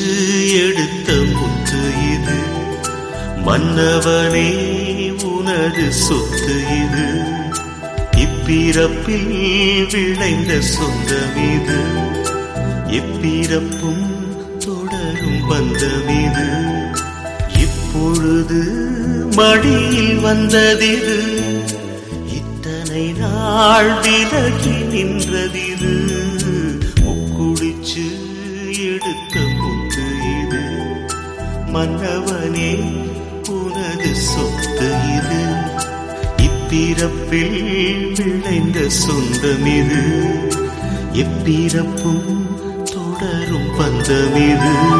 எடுத்த முத்து இது மன்னவனே உனது சொத்து இது இப்பிறப்பில் விளைந்த சொந்தம் இது எப்பிறப்பும் தொடரும் பந்தம் இது இப்பொழுது மடியில் வந்ததிது இத்தனை நாள் விலகி நின்றதிது முக்குடிச்சு எடுத்த முத்து இது மன்னவனே உனது சொத்து இது இப்பிறப்பில் விளைந்த சொந்தம் இது எப்பிறப்பும் தொடரும் பந்தம் இது